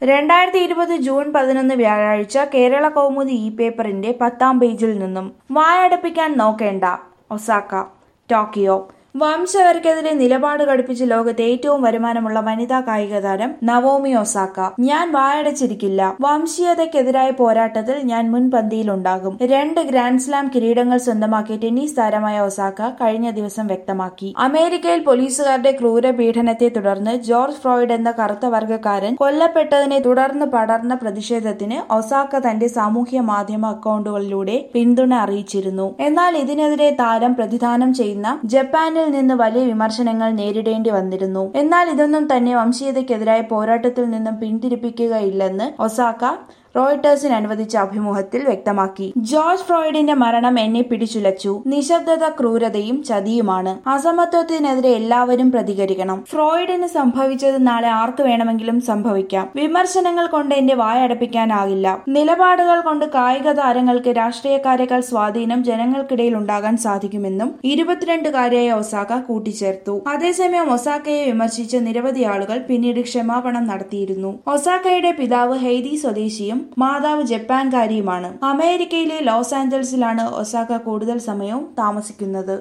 രണ്ടായിരത്തി ഇരുപത് ജൂൺ പതിനൊന്ന് വ്യാഴാഴ്ച കേരള കൗമുദി ഇ പേപ്പറിന്റെ പത്താം പേജിൽ നിന്നും വായടപ്പിക്കാൻ നോക്കേണ്ട ഒസാക്ക ടോക്കിയോ വംശവർക്കെതിരെ നിലപാട് ഘടിപ്പിച്ച് ലോകത്തെ ഏറ്റവും വരുമാനമുള്ള വനിതാ കായിക താരം നവോമി ഒസാക്ക ഞാൻ വായടച്ചിരിക്കില്ല വംശീയതയ്ക്കെതിരായ പോരാട്ടത്തിൽ ഞാൻ മുൻപന്തിയിലുണ്ടാകും രണ്ട് ഗ്രാൻഡ് സ്ലാം കിരീടങ്ങൾ സ്വന്തമാക്കിയ ടെന്നീസ് താരമായ ഒസാക്ക കഴിഞ്ഞ ദിവസം വ്യക്തമാക്കി അമേരിക്കയിൽ പോലീസുകാരുടെ ക്രൂര പീഡനത്തെ തുടർന്ന് ജോർജ് ഫ്രോയിഡ് എന്ന കറുത്ത വർഗ്ഗക്കാരൻ കൊല്ലപ്പെട്ടതിനെ തുടർന്ന് പടർന്ന പ്രതിഷേധത്തിന് ഒസാക്ക തന്റെ സാമൂഹ്യ മാധ്യമ അക്കൗണ്ടുകളിലൂടെ പിന്തുണ അറിയിച്ചിരുന്നു എന്നാൽ ഇതിനെതിരെ താരം പ്രതിദാനം ചെയ്യുന്ന ജപ്പാനിൽ നിന്ന് വലിയ വിമർശനങ്ങൾ നേരിടേണ്ടി വന്നിരുന്നു എന്നാൽ ഇതൊന്നും തന്നെ വംശീയതയ്ക്കെതിരായ പോരാട്ടത്തിൽ നിന്നും പിന്തിരിപ്പിക്കുകയില്ലെന്ന് ഒസാക്ക റോയിട്ടേഴ്സിന് അനുവദിച്ച അഭിമുഖത്തിൽ വ്യക്തമാക്കി ജോർജ് ഫ്രോയിഡിന്റെ മരണം എന്നെ പിടിച്ചുലച്ചു നിശബ്ദത ക്രൂരതയും ചതിയുമാണ് അസമത്വത്തിനെതിരെ എല്ലാവരും പ്രതികരിക്കണം ഫ്രോയിഡിന് സംഭവിച്ചത് നാളെ ആർക്ക് വേണമെങ്കിലും സംഭവിക്കാം വിമർശനങ്ങൾ കൊണ്ട് എന്റെ വായടപ്പിക്കാനാകില്ല നിലപാടുകൾ കൊണ്ട് കായിക താരങ്ങൾക്ക് രാഷ്ട്രീയക്കാരെക്കാൾ സ്വാധീനം ജനങ്ങൾക്കിടയിൽ ഉണ്ടാകാൻ സാധിക്കുമെന്നും ഇരുപത്തിരണ്ടുകാരിയായ ഒസാക്ക കൂട്ടിച്ചേർത്തു അതേസമയം ഒസാക്കയെ വിമർശിച്ച നിരവധി ആളുകൾ പിന്നീട് ക്ഷമാപണം നടത്തിയിരുന്നു ഒസാക്കയുടെ പിതാവ് ഹെയ്തി സ്വദേശിയും മാതാവ് ജപ്പാൻകാരിയുമാണ് അമേരിക്കയിലെ ലോസ് ആഞ്ചൽസിലാണ് ഒസാക്ക കൂടുതൽ സമയവും താമസിക്കുന്നത്